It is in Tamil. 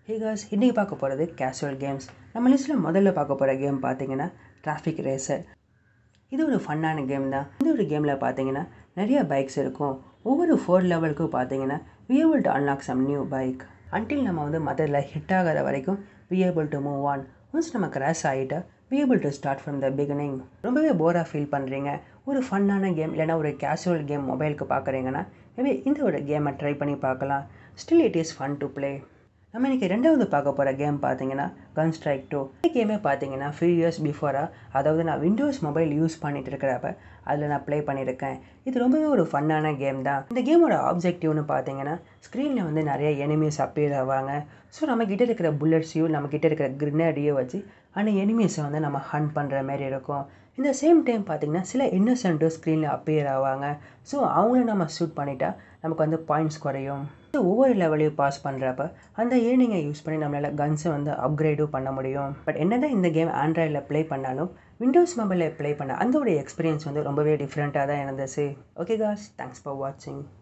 ஹே காஸ் இன்றைக்கி பார்க்க போகிறது கேஷுவல் கேம்ஸ் நம்ம லிஸ்ட்டில் முதல்ல பார்க்க போகிற கேம் பார்த்தீங்கன்னா டிராஃபிக் ரேசர் இது ஒரு ஃபன்னான கேம் தான் இந்த ஒரு கேமில் பார்த்தீங்கன்னா நிறைய பைக்ஸ் இருக்கும் ஒவ்வொரு ஃபோர் லெவலுக்கும் பார்த்தீங்கன்னா we able to unlock some new bike until நம்ம வந்து மதரில் ஹிட் ஆகாத வரைக்கும் we able to move on once நம்ம கிராஷ் ஆகிட்டா we able to start from the beginning ரொம்பவே போராக ஃபீல் பண்ணுறீங்க ஒரு ஃபன்னான கேம் இல்லைனா ஒரு கேஷுவல் கேம் மொபைலுக்கு பார்க்குறீங்கன்னா மேபி இந்த ஒரு கேமை ட்ரை பண்ணி பார்க்கலாம் still it is fun to play நம்ம இன்றைக்கி ரெண்டாவது பார்க்க போகிற கேம் பார்த்தீங்கன்னா கன் ஸ்ட்ரைக் டூ இந்த கேமே பார்த்தீங்கன்னா ஃபியூ இயர்ஸ் பிஃபோராக அதாவது நான் விண்டோஸ் மொபைல் யூஸ் பண்ணிட்டு இருக்கிறப்ப அதில் நான் ப்ளே பண்ணியிருக்கேன் இது ரொம்பவே ஒரு ஃபன்னான கேம் தான் இந்த கேமோட ஆப்ஜெக்டிவ்னு பார்த்தீங்கன்னா ஸ்க்ரீனில் வந்து நிறைய எனிமீஸ் அப்பியர் ஆவாங்க ஸோ நம்மக்கிட்ட இருக்கிற புல்லட்ஸையும் நம்மக்கிட்ட இருக்கிற கிரினேடையும் வச்சு அந்த எனிமீஸை வந்து நம்ம ஹண்ட் பண்ணுற மாதிரி இருக்கும் இந்த சேம் டைம் பார்த்திங்கன்னா சில இன்னசென்ட்டும் ஸ்க்ரீனில் அப்பியர் ஆவாங்க ஸோ அவங்கள நம்ம ஷூட் பண்ணிட்டா நமக்கு வந்து பாயிண்ட்ஸ் குறையும் ஒவ்வொரு லெவலையும் பாஸ் பண்ணுறப்ப அந்த ஏர்னிங்கை யூஸ் பண்ணி நம்மளால் கன்ஸை வந்து அப்கிரேடும் பண்ண முடியும் பட் என்ன தான் இந்த கேம் ஆண்ட்ராய்டில் ப்ளே பண்ணாலும் விண்டோஸ் மொபைலில் ப்ளே பண்ண அந்த ஒரு எக்ஸ்பீரியன்ஸ் வந்து ரொம்பவே டிஃப்ரெண்ட்டாக தான் இருந்துச்சு ஓகே காஸ் தேங்க்ஸ் ஃபார் வாட்சிங்